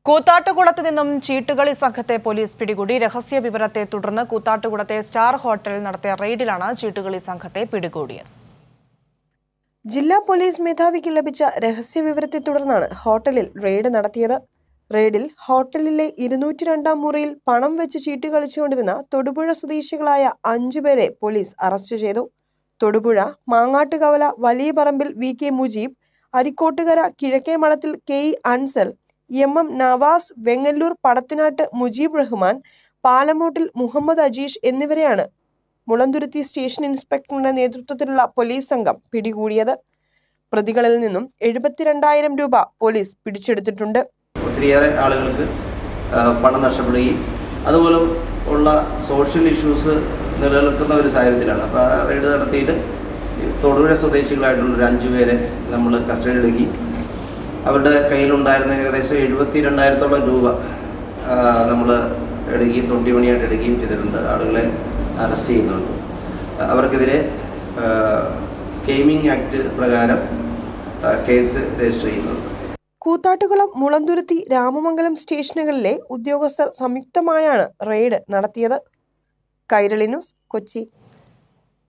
കൂത്താട്ടുകുളത്ത് നിന്നും ചീട്ടുകളി സംഘത്തെ പോലീസ് പിടികൂടി രഹസ്യ വിവരത്തെ തുടർന്ന് കൂത്താട്ടുകുളത്തെ സ്റ്റാർ ഹോട്ടലിൽ നടത്തിയ റെയ്ഡിലാണ് ചീട്ടുകളി സംഘത്തെ പിടികൂടിയത് ജില്ലാ പോലീസ് മേധാവിക്ക് ലഭിച്ച രഹസ്യവിവരത്തെ തുടർന്നാണ് ഹോട്ടലിൽ റെയ്ഡ് നടത്തിയത് റെയ്ഡിൽ ഹോട്ടലിലെ ഇരുന്നൂറ്റി രണ്ടാം മുറിയിൽ പണം വെച്ച് ചീട്ട് കളിച്ചുകൊണ്ടിരുന്ന തൊടുപുഴ സ്വദേശികളായ അഞ്ചുപേരെ പോലീസ് അറസ്റ്റ് ചെയ്തു Thodupuzha Mangattukavala Valiyaparambil V K Mujeeb Arikkottukara Kizhakke Madathil K E Ansal M M Navas Vengalloor Padathinattu Mujeeb Rahman Palamoottil Muhammad Ajeesh എന്നിവരെയാണ് മുളന്തുരുത്തി സ്റ്റേഷൻ ഇൻസ്പെക്ടറുടെ നേതൃത്വത്തിലുള്ള പോലീസ് സംഘം പിടികൂടിയത് പ്രതികളിൽ നിന്നും എഴുപത്തിരണ്ടായിരം രൂപ പോലീസ് പിടിച്ചെടുത്തിട്ടുണ്ട് ഒത്തിരിയേറെ ആളുകൾക്ക് ആ, പണം നഷ്ടപ്പെടുകയും അതുമൂലം ഉള്ള സോഷ്യൽ ഇഷ്യൂസ് നിലനിൽക്കുന്ന ഒരു സാഹചര്യത്തിലാണ് അപ്പോൾ ആ റെയ്ഡ് നടത്തിയിട്ട് ഈ തൊടുപുഴ സ്വദേശികളായിട്ടുള്ള ഒരു അഞ്ചു പേരെ നമ്മൾ കസ്റ്റഡി എടുക്കുകയും അവരുടെ കയ്യിലുണ്ടായിരുന്ന ഏകദേശം എഴുപത്തി രണ്ടായിരത്തോളം രൂപ നമ്മൾ എടുക്കുകയും തൊണ്ടിമണിയായിട്ട് എടുക്കുകയും ചെയ്തിട്ടുണ്ട് ആളുകളെ അറസ്റ്റ് ചെയ്യുന്നുണ്ട് ആ, അവർക്കെതിരെ ഗെയിമിംഗ് ആക്ട് പ്രകാരം ആ, കേസ് രജിസ്റ്റർ ചെയ്യുന്നുണ്ട് കൂത്താട്ടുകുളം മുളന്തുരുത്തി രാമമംഗലം സ്റ്റേഷനുകളിലെ ഉദ്യോഗസ്ഥർ സംയുക്തമായാണ് റെയ്ഡ് നടത്തിയത് കൈരളി ന്യൂസ് കൊച്ചി